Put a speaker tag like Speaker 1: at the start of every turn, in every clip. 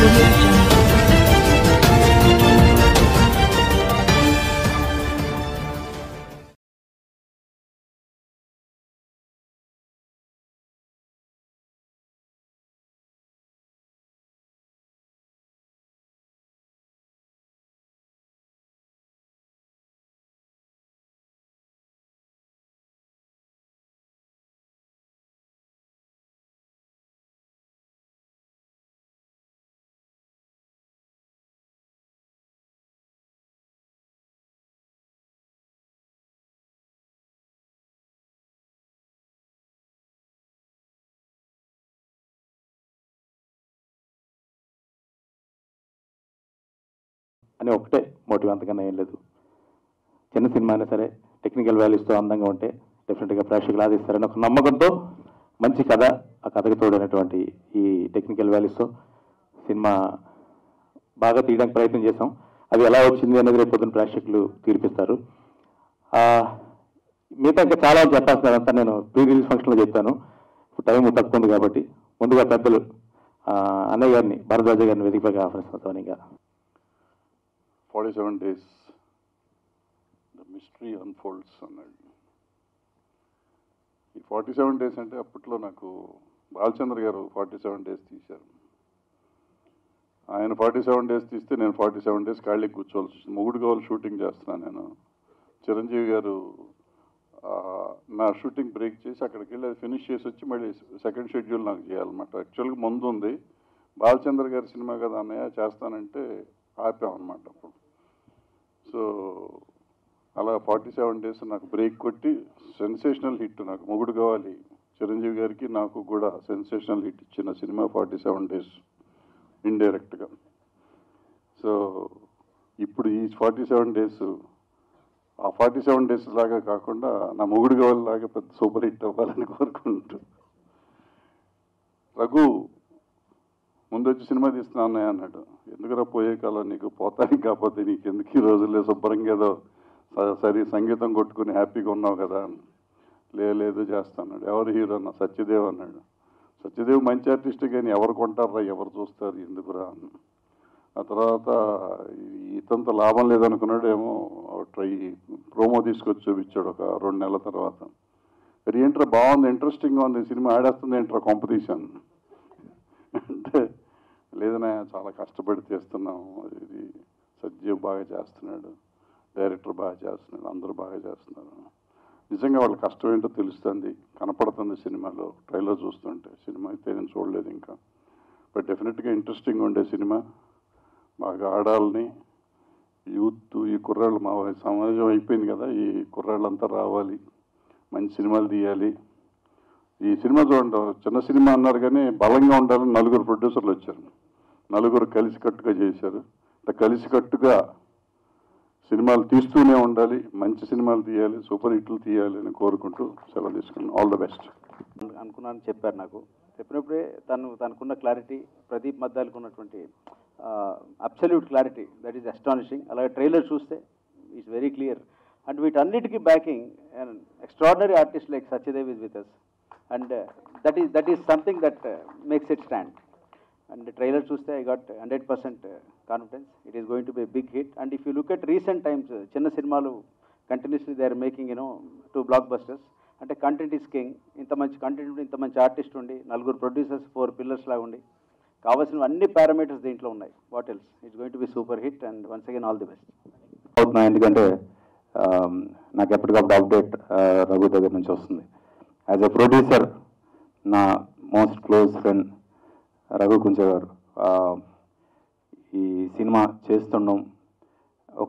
Speaker 1: audio jungle.
Speaker 2: అని ఒకటే motive అంతకన్నా ఏం లేదు చిన్న సినిమా అయినా సరే టెక్నికల్ వాల్యూస్తో అందంగా ఉంటే డెఫినెట్గా ప్రేక్షకులు ఆదిస్తారని ఒక నమ్మకంతో మంచి కథ ఆ కథకు తోడైనటువంటి ఈ టెక్నికల్ వాల్యూస్తో సినిమా బాగా తీయడానికి ప్రయత్నం చేసాం అది ఎలా వచ్చింది అనేది రేపు పొద్దున్న ప్రేక్షకులు తీర్పిస్తారు ఆ, మిగతా ఇంకా చాలా చెప్పాల్సినదంతా నేను ప్రీ రిలీజ్ ఫంక్షన్లో చెప్పాను ఇప్పుడు టైం తక్కువ ఉంది కాబట్టి ముందుగా పెద్దలు ఆ, అన్నయ్య గారిని భరద్వాజ గారిని వేదికపైగా ఆహ్వానిస్తాను ఇంకా
Speaker 3: forty seven days the mystery unfolds అన్నాడు ఈ ఫార్టీ సెవెన్ డేస్ అంటే అప్పట్లో నాకు బాలచంద్ర గారు ఫార్టీ సెవెన్ డేస్ తీశారు ఆయన ఫార్టీ సెవెన్ డేస్ తీస్తే నేను ఫార్టీ సెవెన్ డేస్ ఖాళీ కూర్చోవాల్సి వచ్చింది మొగుడు కావాలి షూటింగ్ చేస్తున్నాను నేను చిరంజీవి గారు ఆ, నా షూటింగ్ బ్రేక్ చేసి అక్కడికి వెళ్ళి అది ఫినిష్ చేసి వచ్చి మళ్ళీ సెకండ్ షెడ్యూల్ నాకు చేయాలన్నమాట యాక్చువల్గా ముందు ఉంది బాలచంద్ర గారి సినిమా కదా అన్నయ్య చేస్తానంటే ఆపామన్నమాట అప్పుడు సో అలా ఫార్టీ సెవెన్ డేస్ నాకు బ్రేక్ కొట్టి సెన్సేషనల్ హిట్ నాకు మొగుడు కావాలి చిరంజీవి గారికి నాకు కూడా సెన్సేషనల్ హిట్ ఇచ్చిన సినిమా ఫార్టీ సెవెన్ డేస్ ఇండైరెక్ట్గా సో ఇప్పుడు ఈ ఫార్టీ సెవెన్ డేస్ ఆ ఫార్టీ సెవెన్ డేస్ లాగా కాకుండా నా మొగుడు కావాలిలాగా పెద్ద సూపర్ హిట్ అవ్వాలని కోరుకుంటూ రఘు ముందు వచ్చి సినిమా తీస్తున్నా అన్నయ్య అన్నాడు ఎందుకురా పోయే కాలం నీకు పోతానికి కాకపోతే నీకు ఎందుకు ఈ రోజుల్లో శుభ్రంగా ఏదో స- సరి సంగీతం కొట్టుకుని హ్యాపీగా ఉన్నావు కదా లే లేదు చేస్తాన్నాడు ఎవరు హీరో అన్న సత్యదేవ్ అన్నాడు సత్యదేవ్ మంచి ఆర్టిస్ట్ కానీ ఎవరు కొంటారా ఎవరు చూస్తారు ఎందుకురా అన్న ఆ తర్వాత ఈ- ఇతంత లాభం లేదనుకున్నాడు ఏమో ట్రై ప్రోమో తీసుకొచ్చి చూపించాడు ఒక రెండు నెలల తర్వాత మరి ఏంట్రా బాగుంది ఇంట్రెస్టింగ్గా ఉంది సినిమా ఆడేస్తుంది ఏంట్రా కాంపిటీషన్ అంటే లేదన్నా చాలా కష్టపడి చేస్తున్నాం ఇది సజ్జీవ్ బాగా చేస్తున్నాడు డైరెక్టర్ బాగా చేస్తున్నాడు అందరూ బాగా చేస్తున్నారు నిజంగా వాళ్ళ కష్టం ఏంటో తెలుస్తుంది కనపడుతుంది సినిమాలో ట్రైలర్ చూస్తుంటే సినిమా అయితే నేను చూడలేదు ఇంకా బట్ డెఫినెట్గా ఇంట్రెస్టింగ్ ఉండే సినిమా బాగా ఆడాలని యూత్ ఈ కుర్రాళ్ళు మా సమాజం అయిపోయింది కదా ఈ కుర్రాళ్ళంతా రావాలి మంచి సినిమాలు తీయాలి ఈ సినిమా చూడండి చిన్న సినిమా అన్నారు కానీ బలంగా ఉండాలని నలుగురు ప్రొడ్యూసర్లు వచ్చారు నలుగురు కలిసికట్టుగా చేశారు ఇట్లా కలిసికట్టుగా సినిమాలు తీస్తూనే ఉండాలి మంచి సినిమాలు తీయాలి సూపర్ హిట్లు తీయాలి అని కోరుకుంటూ సెలవు తీసుకున్నాను ఆల్ ద బెస్ట్
Speaker 2: అను- అనుకున్నాను చెప్పారు నాకు చెప్పినప్పుడే తను తనకున్న క్లారిటీ ప్రదీప్ మద్దాలకు ఉన్నటువంటి absolute clarity that is astonishing అలాగే ట్రైలర్ చూస్తే ఈజ్ వెరీ క్లియర్ అండ్ వీటన్నిటికీ backing extraordinary artist like Satyadev is with us and that is that is something that makes it stand and trailer చూస్తే I got hundred percent confidence it is going to be big hit and if you look at recent times చిన్న సినిమాలు continuously they are making you know two blockbusters అంటే content is king ఇంత మంచి content ఉండి ఇంత మంచి artist ఉండి నలుగురు ప్రొడ్యూసర్స్ ఫోర్ పిల్లర్స్ లాగా ఉండి కావాల్సిన అన్ని పారామీటర్స్ దీంట్లో ఉన్నాయి what else it's going to be super hit and once again all the best అవుతున్నాయి ఎందుకంటే ఆమ్, నాకు ఎప్పటికప్పుడు అప్డేట్ రఘు దగ్గర నుంచి వస్తుంది యాజ్ ఎ ప్రొడ్యూసర్ నా most close friend Raghu Kuncha garu ఆ, ఈ సినిమా చేస్తుండడం ఒక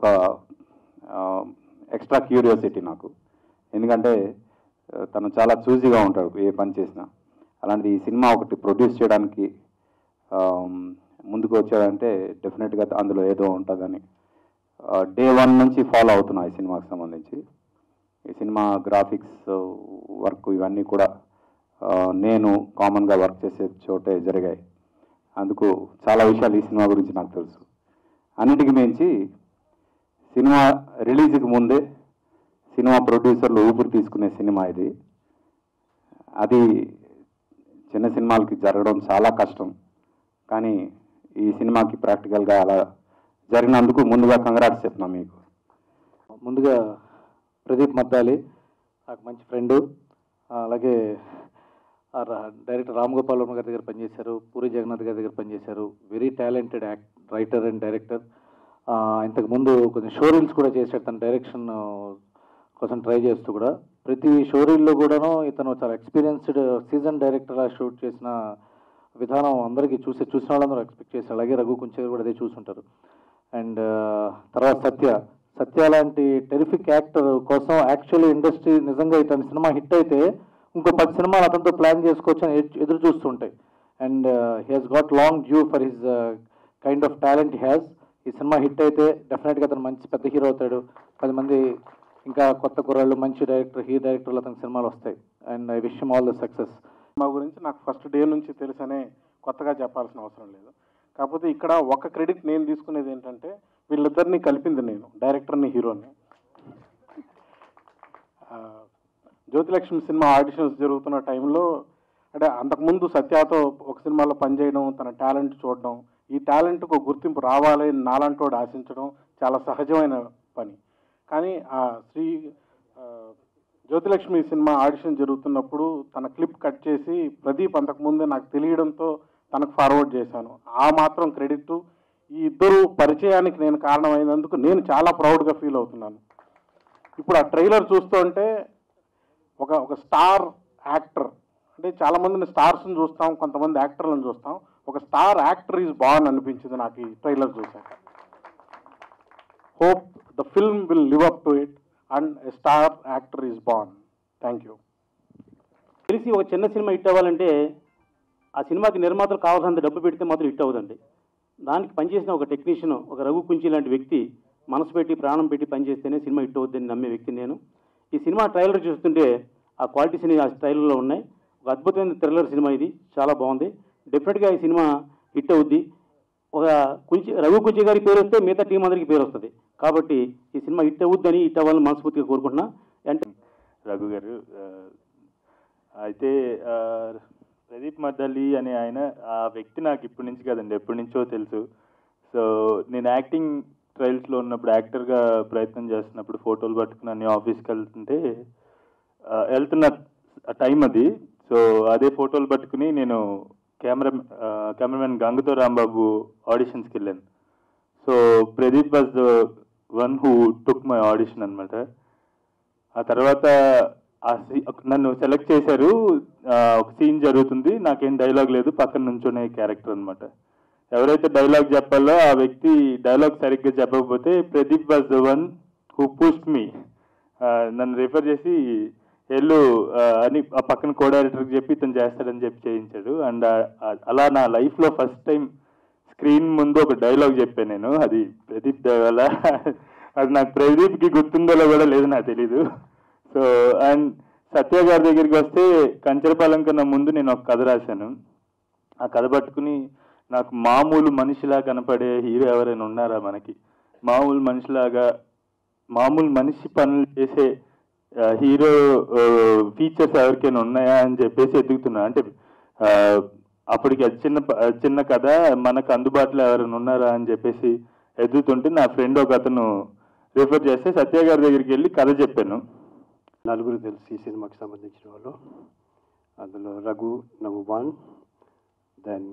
Speaker 2: ఎక్స్ట్రా క్యూరియాసిటీ నాకు ఎందుకంటే ఆ, తను చాలా చూజీగా ఉంటాడు ఏ పని చేసినా అలాంటిది ఈ సినిమా ఒకటి ప్రొడ్యూస్ చేయడానికి ఆమ్, ముందుకు వచ్చాడంటే డెఫినెట్గా అందులో ఏదో ఉంటుందని డే వన్ నుంచి ఫాలో అవుతున్నా ఈ సినిమాకి సంబంధించి ఈ సినిమా గ్రాఫిక్స్ వర్క్ ఇవన్నీ కూడా ఆ, నేను కామన్గా వర్క్ చేసే చోటే జరిగాయి అందుకు చాలా విషయాలు ఈ సినిమా గురించి నాకు తెలుసు అన్నిటికీ మించి సినిమా రిలీజ్కి ముందే సినిమా ప్రొడ్యూసర్లు ఊపిరి తీసుకునే సినిమా ఇది అది చిన్న సినిమాలకి జరగడం చాలా కష్టం కానీ
Speaker 4: ఈ సినిమాకి ప్రాక్టికల్గా అలా జరిగినందుకు ముందుగా కంగ్రాట్స్ చెప్తున్నాం మీకు
Speaker 5: ముందుగా ప్రదీప్ మద్దాలి నాకు మంచి ఫ్రెండు అలాగే ఆ రా- డైరెక్టర్ రామ్ గోపాల్ వర్మ గారి దగ్గర పనిచేశారు పూరి జగన్నాథ్ గారి దగ్గర పనిచేశారు very talented act writer and director ఇంతకు ముందు కొంచెం షో రీల్స్ కూడా చేశాడు తన డైరెక్షన్ కోసం ట్రై చేస్తూ కూడా ప్రతి షో రీల్లో కూడాను ఇతను చాలా ఎక్స్పీరియన్స్డ్ సీజన్ డైరెక్టర్లా షూట్ చేసిన విధానం అందరికీ చూసే చూసిన వాళ్ళందరూ ఎక్స్పెక్ట్ చేశారు అలాగే రఘు కుంచే కూడా అదే చూసుంటారు అండ్ తర్వాత సత్య సత్య లాంటి టెరిఫిక్ యాక్టర్ కోసం యాక్చువల్లీ ఇండస్ట్రీ నిజంగా ఇతని సినిమా హిట్ అయితే ఇంకో పది సినిమాలు అతనితో ప్లాన్ చేసుకోవచ్చు అని ఎదు- ఎదురు చూస్తుంటాయి and he has got long due for his kind of talent has ఈ సినిమా హిట్ అయితే డెఫినెట్గా అతను మంచి పెద్ద హీరో అవుతాడు పది మంది ఇంకా కొత్త కుర్రాళ్ళు మంచి డైరెక్టర్ హీ డైరెక్టర్లు అతనికి సినిమాలు వస్తాయి and I wish all the success
Speaker 6: మా గురించి నాకు ఫస్ట్ డే నుంచి తెలుసనే కొత్తగా చెప్పాల్సిన అవసరం లేదు కాకపోతే ఇక్కడ ఒక క్రెడిట్ నేను తీసుకునేది ఏంటంటే వీళ్ళిద్దరిని కలిపింది నేను డైరెక్టర్ని హీరోని ఆ, జ్యోతిలక్ష్మి సినిమా ఆడిషన్స్ జరుగుతున్న టైంలో అంటే అంతకుముందు సత్యాతో ఒక సినిమాలో పనిచేయడం తన టాలెంట్ చూడడం ఈ టాలెంట్కు ఒక గుర్తింపు రావాలి అని నాలాంటోడు ఆశించడం చాలా సహజమైన పని కానీ ఆ శ్రీ ఆ, జ్యోతిలక్ష్మి సినిమా ఆడిషన్ జరుగుతున్నప్పుడు తన క్లిప్ కట్ చేసి ప్రదీప్ అంతకుముందే నాకు తెలియడంతో తనకు ఫార్వర్డ్ చేశాను ఆ మాత్రం క్రెడిట్ ఈ ఇద్దరు పరిచయానికి నేను కారణమైనందుకు నేను చాలా ప్రౌడ్గా ఫీల్ అవుతున్నాను ఇప్పుడు ఆ ట్రైలర్ చూస్తుంటే ఒక ఒక స్టార్ యాక్టర్ అంటే చాలా మందిని స్టార్స్ని చూస్తాం కొంతమంది యాక్టర్లను చూస్తాం ఒక స్టార్ యాక్టర్ ఈజ్ బాన్ అనిపించింది నాకు ఈ ట్రైలర్ చూశాక hope the film will live up to it and a star actor is born thank you
Speaker 7: తెలిసి ఒక చిన్న సినిమా హిట్ అవ్వాలంటే ఆ సినిమాకి నిర్మాతలు కావాల్సినంత డబ్బు పెడితే మాత్రం హిట్ అవ్వదండి దానికి పనిచేసిన ఒక టెక్నీషియన్ ఒక రఘు కుంచి లాంటి వ్యక్తి మనసు పెట్టి ప్రాణం పెట్టి పనిచేస్తేనే సినిమా హిట్ అవుద్దని నమ్మే వ్యక్తి నేను ఈ సినిమా ట్రైలర్ చూస్తుంటే ఆ క్వాలిటీస్ అనేవి ఆ ట్రైలర్లో ఉన్నాయి ఒక అద్భుతమైన థ్రిల్లర్ సినిమా ఇది చాలా బాగుంది డెఫినెట్గా ఈ సినిమా హిట్ అవుద్ది ఒక కుంచి రఘు కుంచి గారి పేరు వస్తే మిగతా టీం అందరికీ పేరు వస్తుంది కాబట్టి ఈ సినిమా హిట్ అవుద్దని హిట్ అవ్వాలని మనస్ఫూర్తిగా కోరుకుంటున్నా అంటే
Speaker 8: రఘు గారు ఆ, అయితే ఆ, ప్రదీప్ మద్దలి అనే ఆయన ఆ వ్యక్తి నాకు ఇప్పటి నుంచి కదండి ఎప్పటి నుంచో తెలుసు సో నేను యాక్టింగ్ ట్రయల్స్లో ఉన్నప్పుడు యాక్టర్గా ప్రయత్నం చేస్తున్నప్పుడు ఫోటోలు పట్టుకుని అన్ని ఆఫీస్కి వెళ్తుంటే ఆ, వెళ్తున్న టైం అది సో అదే ఫోటోలు పట్టుకుని నేను కెమెరా కెమెరామెన్ గంగతో రాంబాబు ఆడిషన్స్కి వెళ్ళాను so Pradeep was the one who took my audition అనమాట ఆ తర్వాత ఆ సీ- నన్ను సెలెక్ట్ చేశారు ఆ, ఒక సీన్ జరుగుతుంది నాకేం డైలాగ్ లేదు పక్కన నుంచునే క్యారెక్టర్ అన్నమాట ఎవరైతే డైలాగ్ చెప్పాలో ఆ వ్యక్తి డైలాగ్ సరిగ్గా చెప్పకపోతే Pradeep was the one who pushed me నన్ను రిఫర్ చేసి ఎల్లు ఆ, అని ఆ పక్కన కో డైరెక్టర్కి చెప్పి ఇతను చేస్తాడని చెప్పి చేయించాడు అండ్ అలా నా లైఫ్లో ఫస్ట్ టైం స్క్రీన్ ముందు ఒక డైలాగ్ చెప్పాను నేను అది ప్రదీప్ దేవాల అది నాకు ప్రదీప్కి గుర్తుందో కూడా లేదు నాకు తెలీదు సో అండ్ సత్య గారి దగ్గరికి వస్తే కంచరపాలెం కన్నా ముందు నేను ఒక కథ రాశాను ఆ కథ పట్టుకుని నాకు మామూలు మనిషిలా కనపడే హీరో ఎవరైనా ఉన్నారా మనకి మామూలు మనిషిలాగా మామూలు మనిషి పనులు చేసే ఆ, హీరో ఆ, ఫీచర్స్ ఎవరికైనా ఉన్నాయా అని చెప్పేసి ఎదుగుతున్నా అంటే ఆ, అప్పటికి అది చిన్న ప- చిన్న కథ మనకు అందుబాటులో ఎవరైనా ఉన్నారా అని చెప్పేసి ఎదుగుతుంటే నా ఫ్రెండ్ ఒక అతను రిఫర్ చేస్తే సత్య గారి దగ్గరికి వెళ్ళి కథ చెప్పాను
Speaker 9: నలుగురు తెలుసు ఈ సినిమాకి సంబంధించిన వాళ్ళు అందులో Raghu number one then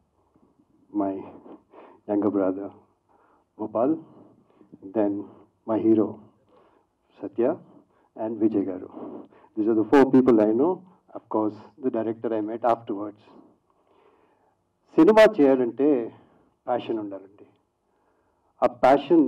Speaker 9: my younger brother Gopal then my hero Satya and Vijay garu these are the four people I know of course the director I met afterwards cinema చేయాలంటే ప్యాషన్ ఉండాలండి ఆ ప్యాషన్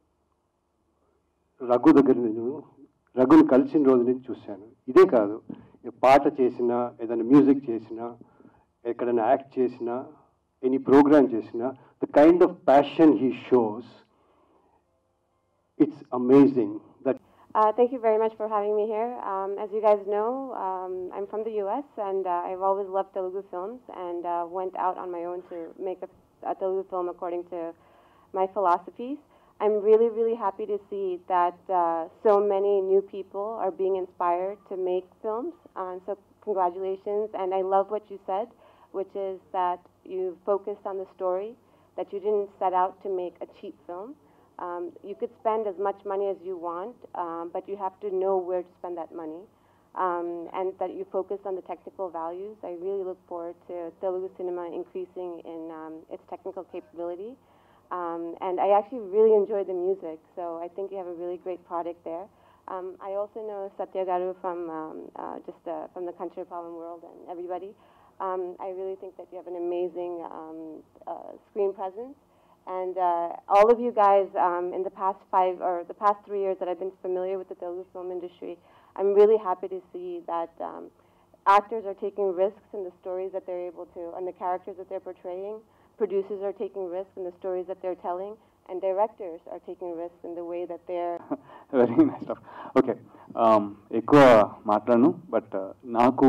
Speaker 9: రఘు దగ్గర నేను రఘుని కలిసిన రోజు నుంచి చూశాను ఇదే కాదు ఏ పాట చేసినా ఏదైనా మ్యూజిక్ చేసినా ఎక్కడైనా యాక్ట్ చేసినా ఎనీ ప్రోగ్రామ్ చేసినా the kind of passion he shows it's amazing that
Speaker 1: Uh, thank you very much for having me here. Um, as you guys know, um, I'm from the U.S. and uh, I've always loved Telugu films and uh, went out on my own to make a, a Telugu film according to my philosophies. I'm really, really happy to see that uh, so many new people are being inspired to make films. Um, so congratulations, and I love what you said, which is that you focused on the story that you didn't set out to make a cheap film. Um, you could spend as much money as you want, um, but you have to know where to spend that money. Um, and that you focus on the technical values. I really look forward to Telugu cinema increasing in um, its technical capability. Um, and I actually really enjoy the music, so I think you have a really great product there. Um, I also know Satya Garu from um, uh, just uh, from the Country Problem World and everybody. Um, I really think that you have an amazing um, uh, screen presence. And uh, all of you guys, um, in the past five or the past three years that I've been familiar with the Telugu film industry, I'm really happy to see that um, actors are taking risks in the stories that they're able to, and the characters that they're portraying. Producers are taking risks in the stories that they're telling, and directors are taking risks in the way that they're
Speaker 10: very nice of okay ఎక్కువ మాట్లాడను but నాకు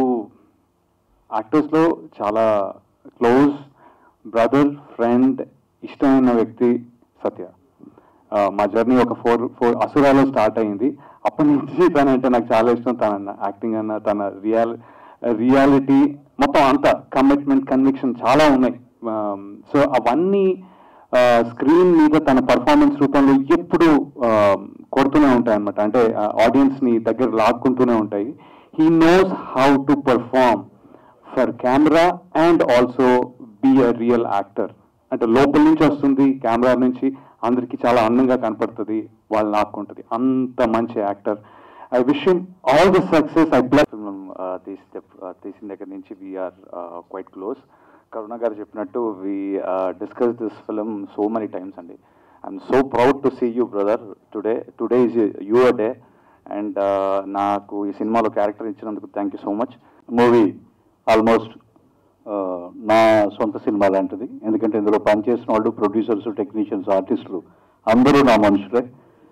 Speaker 10: యాక్టర్స్లో చాలా close brother friend ఇష్టమైన వ్యక్తి సత్య ఆ, మా journey ఒక four four అసురాలో start అయింది అప్పటి నుంచి తనంటే నాకు చాలా ఇష్టం తన యాక్టింగ్ అన్న తన రియాల్ రియాలిటీ మొత్తం అంతా కమిట్మెంట్ కన్విక్షన్ చాలా ఉన్నాయి సో అవన్నీ స్క్రీన్ మీద తన పర్ఫార్మెన్స్ రూపంలో ఎప్పుడు కొడుతూనే ఉంటాయి అనమాట అంటే ఆడియన్స్ ని దగ్గర లాక్కుంటూనే ఉంటాయి he knows how to perform for camera and also be a real actor అంటే లోపల నుంచి వస్తుంది కెమెరా నుంచి అందరికి చాలా అందంగా కనపడుతుంది వాళ్ళు లాక్కుంటుంది అంత మంచి actor I wish all the success I bless
Speaker 11: తీసి తీసిన దగ్గర నుంచి we are quiet close Karuna garu చెప్పినట్టు we discuss this film so many times అండి I'm so proud to see you brother today today is your day and నాకు ఈ సినిమాలో character ఇచ్చినందుకు thank you so much
Speaker 12: movie almost నా సొంత సినిమా లాంటిది ఎందుకంటే ఇందులో పనిచేసిన వాళ్ళు ప్రొడ్యూసర్స్ టెక్నీషియన్స్ ఆర్టిస్టులు అందరూ నా మనుషులే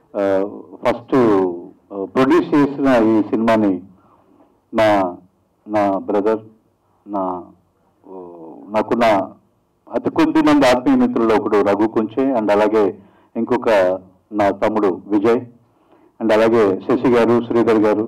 Speaker 12: ఫస్ట్ ప్రొడ్యూస్ చేసిన ఈ సినిమాని నా నా బ్రదర్ నా ఓ, నాకున్న అతి కొద్ది మంది ఆత్మీయ మిత్రుల్లో ఒకడు రఘు కుంచే అండ్ అలాగే ఇంకొక నా తమ్ముడు విజయ్ అండ్ అలాగే శశి గారు శ్రీధర్ గారు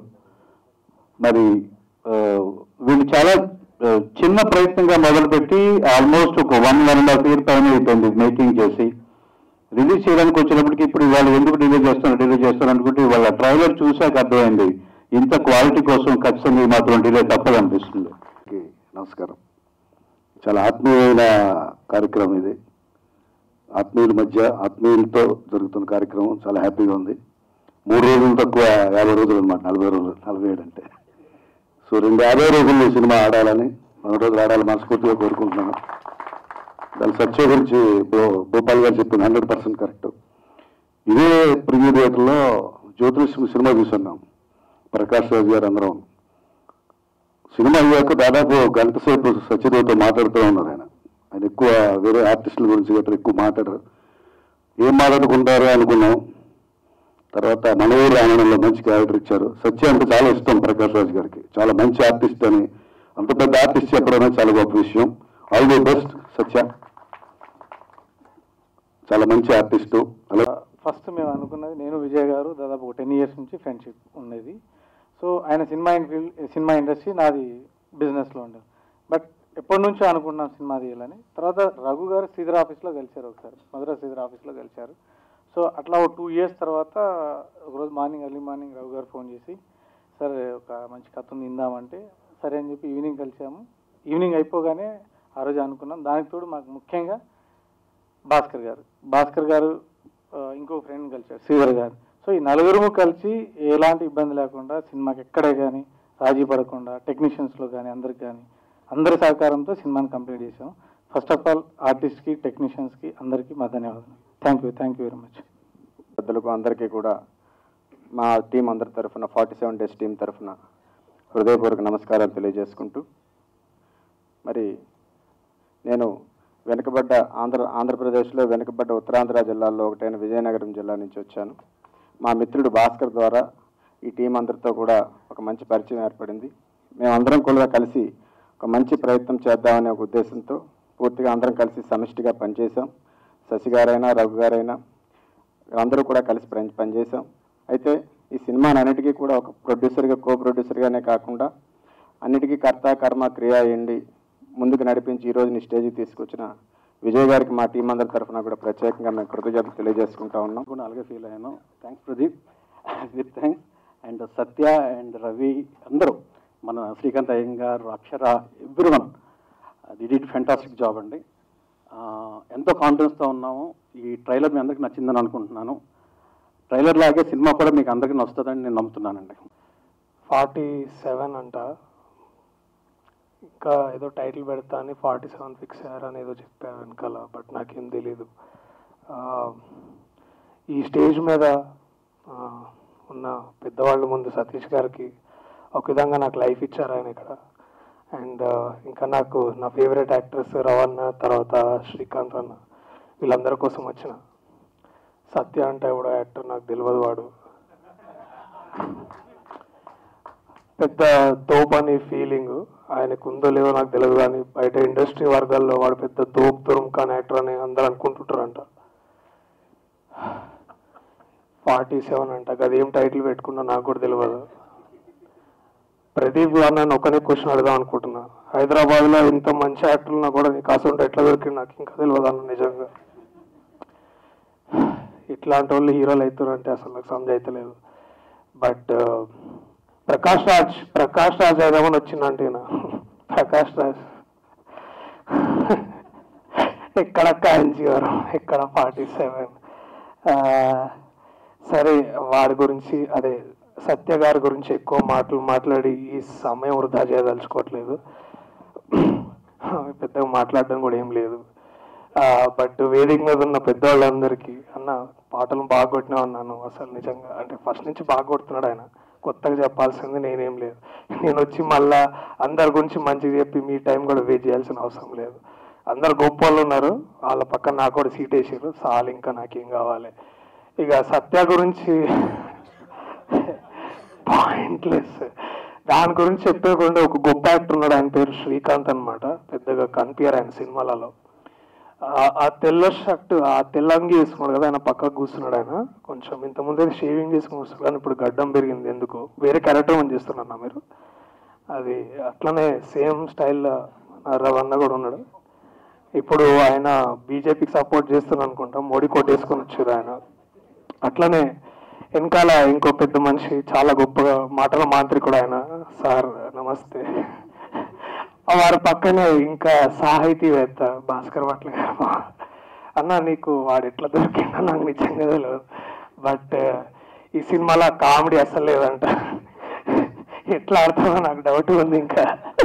Speaker 12: మరి ఆ, వీళ్ళు చాలా ఆ, చిన్న ప్రయత్నంగా మొదలుపెట్టి ఆల్మోస్ట్ ఒక one one and half year పైన అయిపోయింది మేకింగ్ చేసి రిలీజ్ చేయడానికి వచ్చినప్పటికి ఇప్పుడు వాళ్ళు ఎందుకు డిలే చేస్తున్నారు డిలే చేస్తున్నారు అనుకుంటే వాళ్ళ ట్రైలర్ చూశాక అర్థమైంది ఇంత క్వాలిటీ కోసం ఖచ్చితంగా ఈ మాత్రం డిలే తప్పదనిపిస్తుంది
Speaker 9: నమస్కారం చాలా ఆత్మీయమైన కార్యక్రమం ఇది ఆత్మీయుల మధ్య ఆత్మీయులతో జరుగుతున్న కార్యక్రమం చాలా హ్యాపీగా ఉంది మూడు రోజులు తక్కువ యాభై రోజులు అనమాట నలభై రోజులు నలభై ఏడు అంటే సో రెండు యాభై రోజుల్లో ఈ సినిమా ఆడాలని మన రోజులు ఆడాలని మనస్ఫూర్తిగా కోరుకుంటున్నాను దాని సత్య గురించి భూ- భూపాల్ గారు చెప్పింది హండ్రెడ్ పర్సెంట్ కరెక్ట్ ఇదే ప్రివ్యూ థియేటర్లో జ్యోతిలక్ష్మి సినిమా చూస్తున్నాం ప్రకాష్ రాజ్ గారు అందరం సినిమా అయ్యాక దాదాపు ఒక గంట సేపు సత్యదేవ్తో మాట్లాడుతూ ఉన్నారు ఆయన ఆయన ఎక్కువ వేరే ఆర్టిస్టుల గురించి గట్రా ఎక్కువ మాట్లాడరు ఏం మాట్లాడుకుంటారు అనుకున్నాం తర్వాత మనవూరు ఆనందంలో మంచి క్యారెక్టర్ ఇచ్చారు సత్య అంటే చాలా ఇష్టం ప్రకాష్ రాజ్ గారికి చాలా మంచి ఆర్టిస్ట్ అని అంత పెద్ద ఆర్టిస్ట్ చెప్పడం అనేది చాలా గొప్ప విషయం ఆల్ ది బెస్ట్ సత్య చాలా మంచి ఆర్టిస్టు అలా
Speaker 5: ఫస్ట్ మేము అనుకున్నది నేను విజయ్ గారు దాదాపు ఒక టెన్ ఇయర్స్ నుంచి ఫ్రెండ్షిప్ ఉండేది సో ఆయన సినిమా ఫీల్డ్ సినిమా ఇండస్ట్రీ నాది బిజినెస్లో ఉండేది బట్ ఎప్పటి నుంచో అనుకున్నాం సినిమా తీయాలని తర్వాత రఘు గారు శ్రీధర్ ఆఫీస్లో కలిశారు ఒకసారి మధుర శ్రీధర్ ఆఫీస్లో కలిశారు సో అట్లా ఒక టూ ఇయర్స్ తర్వాత ఒకరోజు మార్నింగ్ ఎర్లీ మార్నింగ్ రఘు గారు ఫోన్ చేసి సరే ఒక మంచి కథ ఉంది ఇందామంటే సరే అని చెప్పి ఈవినింగ్ కలిసాము ఈవినింగ్ అయిపోగానే ఆ రోజు అనుకున్నాం దానికి తోడు మాకు ముఖ్యంగా భాస్కర్ గారు భాస్కర్ గారు ఆ, ఇంకో ఫ్రెండ్ కలిశారు శ్రీధర్ గారు సో ఈ నలుగురు కలిసి ఎలాంటి ఇబ్బంది లేకుండా సినిమాకి ఎక్కడే కానీ రాజీ పడకుండా టెక్నీషియన్స్లో కానీ అందరికి కానీ అందరి సహకారంతో సినిమాని కంప్లీట్ చేసాం ఫస్ట్ ఆఫ్ ఆల్ ఆర్టిస్ట్కి టెక్నీషియన్స్కి అందరికీ మా ధన్యవాదాలు thank you thank you very much
Speaker 2: పెద్దలకు అందరికీ కూడా మా టీం అందరి తరఫున ఫార్టీ సెవెన్ డేస్ టీం తరఫున హృదయపూర్వక నమస్కారాలు తెలియజేసుకుంటూ మరి నేను వెనుకబడ్డ ఆంధ్ర ఆంధ్రప్రదేశ్లో వెనుకబడ్డ ఉత్తరాంధ్ర జిల్లాల్లో ఒకటైన విజయనగరం జిల్లా నుంచి వచ్చాను మా మిత్రుడు భాస్కర్ ద్వారా ఈ టీం అందరితో కూడా ఒక మంచి పరిచయం ఏర్పడింది మేమందరం కూడా కలిసి ఒక మంచి ప్రయత్నం చేద్దామనే ఒక ఉద్దేశంతో పూర్తిగా అందరం కలిసి సమిష్టిగా పనిచేసాం శశి గారైనా రఘు గారైనా అందరూ కూడా కలిసి పని పనిచేసాం అయితే ఈ సినిమాని అన్నిటికీ కూడా ఒక ప్రొడ్యూసర్గా కో ప్రొడ్యూసర్గానే కాకుండా అన్నిటికీ కర్త కర్మ క్రియ ఎండి ముందుకు నడిపించి ఈ రోజు నీ స్టేజ్కి తీసుకొచ్చిన
Speaker 4: విజయ్ గారికి మా టీం అందరి తరఫున కూడా ప్రత్యేకంగా మేము కృతజ్ఞతలు తెలియజేసుకుంటా ఉన్నాం
Speaker 9: కూడా అలాగే ఫీల్ అయ్యాను thanks Pradeep with thanks and Satya and Ravi అందరూ మన Srikanth Iyengar Akshara every one the did fantastic job అండి ఆ, ఎంతో కాన్ఫిడెన్స్తో ఉన్నాము ఈ ట్రైలర్ మీ అందరికీ నచ్చిందని అనుకుంటున్నాను ట్రైలర్ లాగే సినిమా కూడా మీకు అందరికీ నచ్చుతుందని నేను నమ్ముతున్నానండి
Speaker 13: ఫార్టీ సెవెన్ అంట ఇంకా ఏదో టైటిల్ పెడతా అని ఫార్టీ సెవెన్ ఫిక్స్ అయ్యారని ఏదో చెప్పారు వెనకాల బట్ నాకేం తెలీదు ఆ, ఈ స్టేజ్ మీద ఆ, ఉన్న పెద్దవాళ్ళ ముందు సతీష్ గారికి ఒక విధంగా నాకు లైఫ్ ఇచ్చారు ఆయన ఇక్కడ అండ్ ఇంకా నాకు నా ఫేవరెట్ యాక్ట్రెస్ రవణ తర్వాత శ్రీకాంత్ అన్న వీళ్ళందరి కోసం వచ్చిన సత్య అంటే ఎవడో యాక్టర్ నాకు తెలియదు వాడు పెద్ద తోపు అని ఫీలింగ్ ఆయనకు ఉందో లేదో నాకు తెలియదు కానీ బయట ఇండస్ట్రీ వర్గాల్లో వాడు పెద్ద తోపు తురుం కాని యాక్టర్ అని అందరూ అనుకుంటుంటారంట ఫార్టీ సెవెన్ అంట అదేం టైటిల్ పెట్టుకున్నా నాకు కూడా తెలియదు ప్రదీప్ గారు నన్ను ఒకనే క్వశ్చన్ అడదాం అనుకుంటున్నా హైదరాబాద్ లో ఇంత మంచి యాక్టర్లు నాకు కూడా నీకు అసలు ఎట్లా దొరికింది నాకు ఇంకా తెలియదు అన్న నిజంగా ఇట్లాంటి వాళ్ళు హీరోలు అవుతారంటే అసలు నాకు సమజ్ అవుతలేదు బట్ ప్రకాష్ రాజ్ ప్రకాష్ రాజ్ ఏదేమని వచ్చిందంటే ఈయన. ప్రకాష్ రాజ్ ఎక్కడ కాంచీవరం ఎక్కడ ఫార్టీ సెవెన్ సరే వాడి గురించి అదే సత్య గారి గురించి ఎక్కువ మాటలు మాట్లాడి ఈ సమయం వృధా చేయదలుచుకోవట్లేదు పెద్దగా మాట్లాడడం కూడా ఏం లేదు బట్ వేదిక మీద ఉన్న పెద్దవాళ్ళందరికీ అన్న పాటలు బాగా కొట్టినా అన్నాను అసలు నిజంగా అంటే ఫస్ట్ నుంచి బాగా కొడుతున్నాడు ఆయన కొత్తగా చెప్పాల్సింది నేనేం లేదు నేను వచ్చి మళ్ళా అందరి గురించి మంచిగా చెప్పి మీ టైం కూడా వేస్ట్ చేయాల్సిన అవసరం లేదు అందరు గొప్ప వాళ్ళు ఉన్నారు వాళ్ళ పక్కన నాకు కూడా సీట్ వేసారు చాలు ఇంకా నాకేం కావాలి ఇక సత్య గురించి పాయింట్లెస్ దాని గురించి చెప్పేకుండా ఒక గొప్ప యాక్టర్ ఉన్నాడు ఆయన పేరు శ్రీకాంత్ అన్నమాట పెద్దగా కనిపించారు ఆయన సినిమాలలో ఆ- ఆ తెల్ల షర్ట్ ఆ తెల్ల అంగి వేసుకున్నాడు కదా ఆయన పక్కకు కూర్చున్నాడు ఆయన కొంచెం ఇంతకుముందు అయితే షేవింగ్ చేసుకుని వస్తున్నాడు కానీ ఇప్పుడు గడ్డం పెరిగింది ఎందుకు వేరే క్యారెక్టర్ అని చేస్తున్నా మీరు అది అట్లనే సేమ్ స్టైల్లో రవణ కూడా ఉన్నాడు ఇప్పుడు ఆయన బీజేపీకి సపోర్ట్ చేస్తున్నా అనుకుంటా మోడీ కొట్టేసుకొని వచ్చారు ఆయన అట్లనే వెనకాల ఇంకో పెద్ద మనిషి చాలా గొప్పగా మాటల మాంత్రికుడు ఆయన సార్ నమస్తే వారి పక్కనే ఇంకా సాహితీవేత్త భాస్కర్ భట్ల గారు అన్న నీకు వాడు ఎట్లా దొరికిందో నాకు నిజంగా తెలియదు బట్ ఈ సినిమాలో కామెడీ అసలు లేదంట ఎట్లా ఆడుతుందో నాకు డౌట్ ఉంది ఇంకా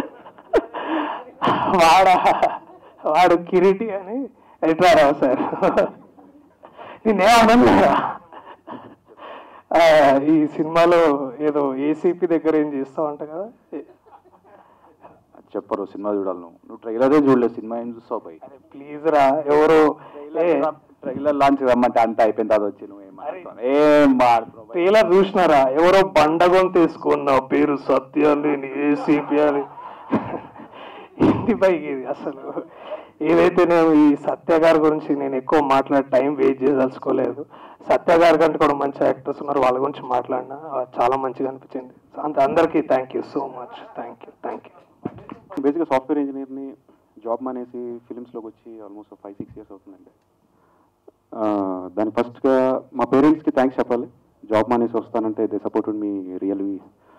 Speaker 13: వాడా వాడు కిరీటి అని ఎట్లారావు సార్ నేనేమన్నా ఆ, ఈ సినిమాలో ఏదో ఏసీపీ దగ్గర ఏం చేస్తావు అంట కదా
Speaker 11: చెప్పరు సినిమా చూడాలి నువ్వు నువ్వు ట్రైలరే చూడలేదు సినిమా ఏం చూస్తావు పోయి
Speaker 13: ప్లీజ్ రా ఎవరు ఏ,
Speaker 11: ట్రైలర్ లాంచ్ రమ్మంటే అంత అయిపోయిన తర్వాత వచ్చి నువ్వు ఏం మాట్లాడుతున్నావు? ఏం మాట్లాడుతున్నావు?
Speaker 13: ట్రైలర్ చూసినారా ఎవరో బండగొని తీసుకున్న పేరు సత్య అని ఏసీపీ అని ఏంటి పైకి ఇది అసలు ఏదైతే నేను ఈ సత్య గారి గురించి నేను ఎక్కువ మాట్లాడే టైం వేస్ట్ చేయదలుచుకోలేదు సత్య గారి కంటే కూడా మంచి యాక్టర్స్ ఉన్నారు వాళ్ళ గురించి మాట్లాడినా ఆ, చాలా మంచిగా అనిపించింది అంత అందరికీ thank you so much thank you thank you
Speaker 10: బేసిక్గా సాఫ్ట్వేర్ ఇంజనీర్ని జాబ్ మానేసి ఫిలిమ్స్లోకి వచ్చి ఆల్మోస్ట్ ఫైవ్ సిక్స్ ఇయర్స్ అవుతుందండి ఆ, దాని ఫస్ట్గా మా పేరెంట్స్కి థ్యాంక్స్ చెప్పాలి జాబ్ మానేసి వస్తానంటే they supported me really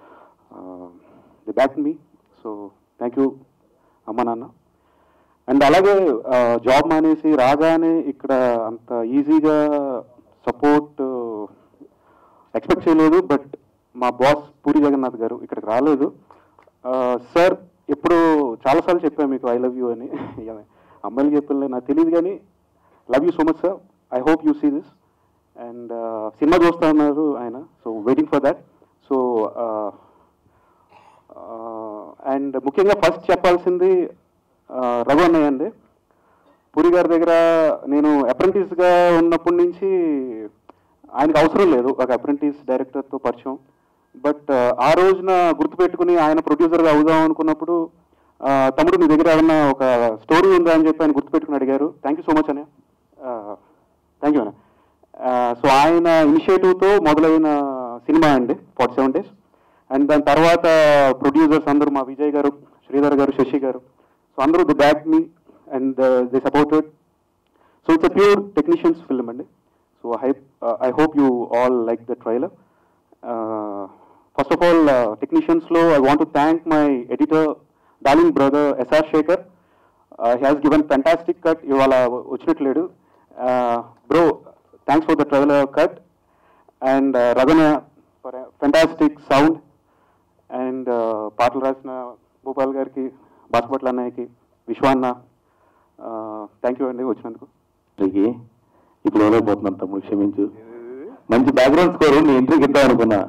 Speaker 10: they back me so thank you అమ్మ నాన్న అండ్ అలాగే జాబ్ మానేసి రాగానే ఇక్కడ అంత ఈజీగా సపోర్ట్ ఎక్స్పెక్ట్ చేయలేదు బట్ మా బాస్ పూరి జగన్నాథ్ గారు ఇక్కడికి రాలేదు సార్ ఎప్పుడు చాలాసార్లు చెప్పాను మీకు ఐ లవ్ యూ అని ఇక అమ్మాయిలు చెప్పలేదు నాకు తెలియదు కానీ love you so much sir I hope you see this and cinema చూస్తా ఉన్నారు ఆయన so waiting for that so and ముఖ్యంగా ఫస్ట్ చెప్పాల్సింది ఆ, రఘు అన్నయ్య అండి పూరి గారి దగ్గర నేను అప్రెంటిస్గా ఉన్నప్పటి నుంచి ఆయనకు అవసరం లేదు ఒక అప్రెంటిస్ డైరెక్టర్తో పరిచయం బట్ ఆ రోజున గుర్తుపెట్టుకుని ఆయన ప్రొడ్యూసర్గా అవుదాం అనుకున్నప్పుడు ఆ, తమ్ముడు మీ దగ్గర ఏమన్నా ఒక స్టోరీ ఉందా అని చెప్పి ఆయన గుర్తుపెట్టుకుని అడిగారు థ్యాంక్ యూ సో మచ్ అనే థ్యాంక్ యూ అన్న సో ఆయన ఇనిషియేటివ్తో మొదలైన సినిమా అండి ఫార్టీ సెవెన్ డేస్ అండ్ దాని తర్వాత ప్రొడ్యూసర్స్ అందరూ మా విజయ్ గారు శ్రీధర్ గారు శశి గారు సో అందరూ the back me and the supported
Speaker 11: so it's a pure technicians film అండి so I I hope you all like the trailer first of all టెక్నీషియన్స్లో I want to thank my editor darling brother S R Shekhar he has given fantastic cut ఇవాళ వచ్చినట్లేడు bro thanks for the trailer cut and రగన for fantastic sound and పాటలు రాసిన భూపాల్ గారికి బాస్పట్ల అన్నయ్యకి విశ్వాన్న thank you అండి వచ్చినందుకు
Speaker 4: ఎంట్రీకి ఇప్పుడు ఎవరైపోతున్నాను తమ్ముడు క్షమించు మంచి బ్యాక్గ్రౌండ్ స్కోర్ నీ ఎంట్రీకి ఇద్దాం అనుకున్నా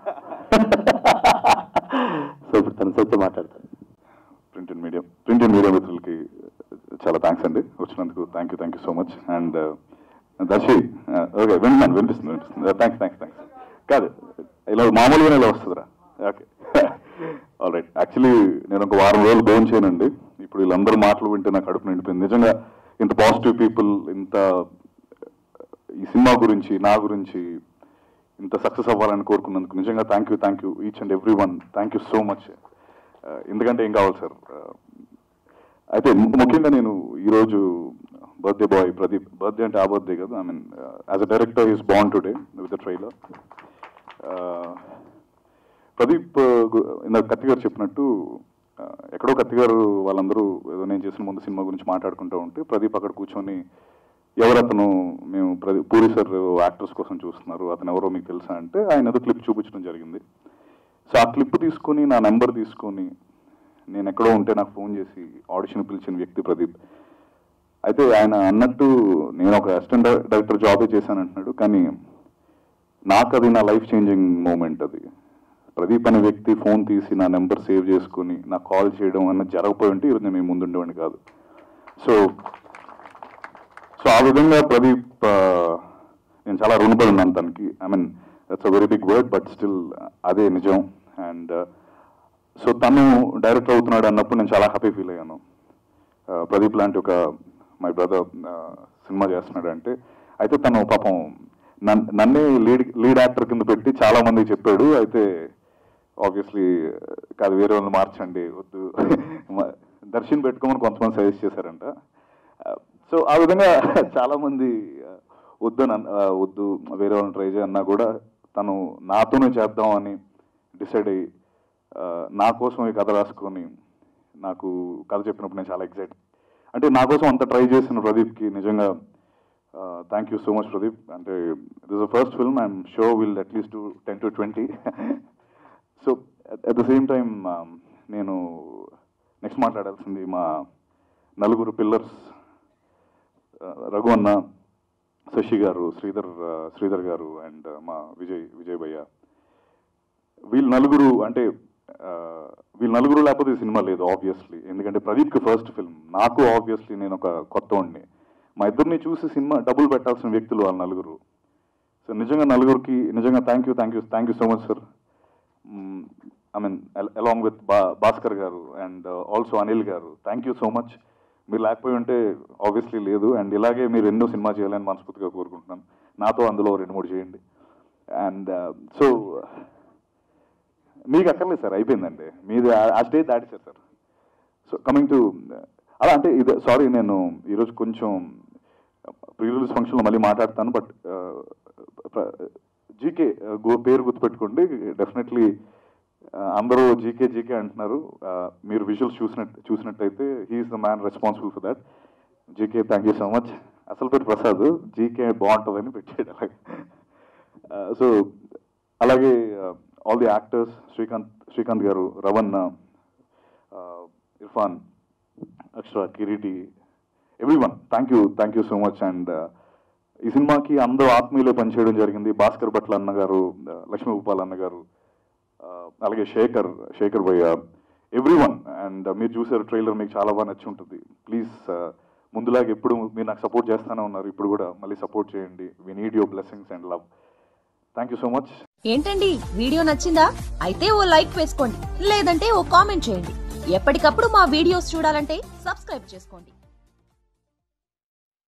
Speaker 4: సో ఇప్పుడు తను సత్యం మాట్లాడతాను
Speaker 3: print and medium print and media మిత్రులకి చాలా థ్యాంక్స్ అండి వచ్చినందుకు thank you thank you so much and Darshi okay వింటున్నాను వినిపిస్తుంది వినిపిస్తుంది థ్యాంక్స్ థ్యాంక్స్ థ్యాంక్స్ కాదు ఇలా మామూలుగానే ఇలా వస్తుందిరా ఓకే ఆల్ రైట్ యాక్చువల్లీ నేను ఒక వారం రోజులు భోజనం చేయనండి ఇప్పుడు వీళ్ళందరూ మాటలు వింటే నాకు కడుపు నిండిపోయింది నిజంగా ఇంత పాజిటివ్ పీపుల్ ఇంత ఈ సినిమా గురించి నా గురించి ఇంత సక్సెస్ అవ్వాలని కోరుకున్నందుకు నిజంగా thank you thank you each and every one thank you so much ఎందుకంటే ఏం కావాలి సార్ అయితే ము- ముఖ్యంగా నేను ఈరోజు బర్త్డే బాయ్ ప్రదీప్ బర్త్డే అంటే ఆ బర్త్డే కదా I mean as a director is born today with the trailer Pradeep గు- ఇందాక కత్తి గారు చెప్పినట్టు ఆ, ఎక్కడో కత్తి గారు వాళ్ళందరూ ఏదో నేను చేసిన ముందు సినిమా గురించి మాట్లాడుకుంటూ ఉంటే ప్రదీప్ అక్కడ కూర్చొని ఎవరు అతను మేము ప్రదీప్ పూరి సార్ యాక్టర్స్ కోసం చూస్తున్నారు అతను ఎవరో మీకు తెలుసా అంటే ఆయన ఏదో క్లిప్ చూపించడం జరిగింది సో ఆ క్లిప్ తీసుకొని నా నెంబర్ తీసుకొని నేను ఎక్కడో ఉంటే నాకు ఫోన్ చేసి ఆడిషన్ పిలిచిన వ్యక్తి ప్రదీప్ అయితే ఆయన అన్నట్టు నేను ఒక అసిస్టెంట్ డైరెక్టర్ జాబే చేశాను అంటున్నాడు కానీ నాకు అది నా లైఫ్ చేంజింగ్ మూమెంట్ అది ప్రదీప్ అనే వ్యక్తి ఫోన్ తీసి నా నెంబర్ సేవ్ చేసుకుని నాకు కాల్ చేయడం అన్నది జరగపోయి ఉంటే ఈరోజు నేను మీ ముందు ఉండేవాడిని కాదు సో సో ఆ విధంగా ప్రదీప్ ఆ, నేను చాలా రుణపడి ఉన్నాను తనకి I mean that's a very big word but still అదే నిజం అండ్ సో తను డైరెక్టర్ అవుతున్నాడు అన్నప్పుడు నేను చాలా హ్యాపీ ఫీల్ అయ్యాను ఆ, ప్రదీప్ లాంటి ఒక మై బ్రదర్ సినిమా చేస్తున్నాడు అంటే అయితే తను పాపం నన్ నన్నే లీడ్ లీడ్ యాక్టర్ కింద పెట్టి చాలా మందికి చెప్పాడు అయితే ఆబ్వియస్లీ కాదు వేరే వాళ్ళని మార్చండి వద్దు మ- దర్శన్ పెట్టుకోమని కొంతమంది సజెస్ట్ చేశారంట సో ఆ విధంగా చాలా మంది ఆ, వద్దు నన్ను ఆ, వద్దు వేరే వాళ్ళని ట్రై చేయన్నా కూడా తను నాతోనే చేద్దామని డిసైడ్ అయ్యి ఆ, నా కోసం ఈ కథ రాసుకొని నాకు కథ చెప్పినప్పుడు నేను చాలా ఎక్సైట్ అంటే నా కోసం అంత ట్రై చేసిన ప్రదీప్కి నిజంగా thank you so much Pradeep అంటే this a first film I'm sure will at least to ten to twenty so at the same time నేను నెక్స్ట్ మాట్లాడాల్సింది మా నలుగురు పిల్లర్స్ రఘు అన్న శశి గారు శ్రీధర్ ఆ, శ్రీధర్ గారు అండ్ మా విజయ్ విజయ్ భయ్య వీళ్ళు నలుగురు అంటే ఆ, వీళ్ళు నలుగురు లేకపోతే ఈ సినిమా లేదు ఆబ్వియస్లీ ఎందుకంటే ప్రదీప్కి ఫస్ట్ ఫిల్మ్ నాకు ఆబ్వియస్లీ నేను ఒక కొత్త వాడిని మా ఇద్దరిని చూసి సినిమా డబ్బులు పెట్టాల్సిన వ్యక్తులు వాళ్ళ నలుగురు సో నిజంగా నలుగురికి నిజంగా thank you thank you thank you so much sir I mean along with బా భాస్కర్ గారు అండ్ ఆల్సో అనిల్ గారు థ్యాంక్ యూ సో మచ్ మీరు లేకపోయి ఉంటే ఆబ్వియస్లీ లేదు అండ్ ఇలాగే మీరు ఎన్నో సినిమా చేయాలని మనస్ఫూర్తిగా కోరుకుంటున్నాను నాతో అందులో రెండు మూడు చేయండి అండ్ సో మీకు అక్కర్లేదు సార్ అయిపోయిందండి మీది ఆ- ఆ స్టేజ్ దాటేశారు సార్ సో కమింగ్ టు అలా అంటే ఇది సారీ నేను ఈరోజు కొంచెం ప్రీ రిలీజ్ ఫంక్షన్లో మళ్ళీ మాట్లాడతాను బట్ జీకే పేరు గుర్తుపెట్టుకోండి డెఫినెట్లీ అందరూ జీకే జీకే అంటున్నారు ఆ, మీరు విజువల్స్ చూసినట్టు చూసినట్టయితే he's the man responsible for that GK thank you so much అసలు పేరు ప్రసాద్ జీకే బాగుంటుందని పెట్టాడు అలాగే సో అలాగే all the actors Srikanth Srikanth garu Ravan Irfan Akshara Kireeti every one thank you thank you so much and ఈ సినిమాకి అందరూ ఆత్మీయులే పనిచేయడం జరిగింది భాస్కర్ భట్ల అన్న గారు లక్ష్మీ భూపాల్ అన్న గారు అలాగే శేఖర్ శేఖర్ భయ్య ఎవ్రీ వన్ అండ్ మీరు చూసారు ట్రైలర్ మీకు చాలా బాగా నచ్చి ఉంటుంది ప్లీజ్ ముందులాగా ఎప్పుడు మీరు నాకు సపోర్ట్ చేస్తూనే ఉన్నారు ఇప్పుడు కూడా మళ్ళీ సపోర్ట్ చేయండి we need your blessings and love thank you so much
Speaker 14: ఏంటండి వీడియో నచ్చిందా అయితే ఓ లైక్ వేసుకోండి లేదంటే ఓ కామెంట్ చేయండి ఎప్పటికప్పుడు మా వీడియోస్ చూడాలంటే సబ్స్క్రైబ్ చేసుకోండి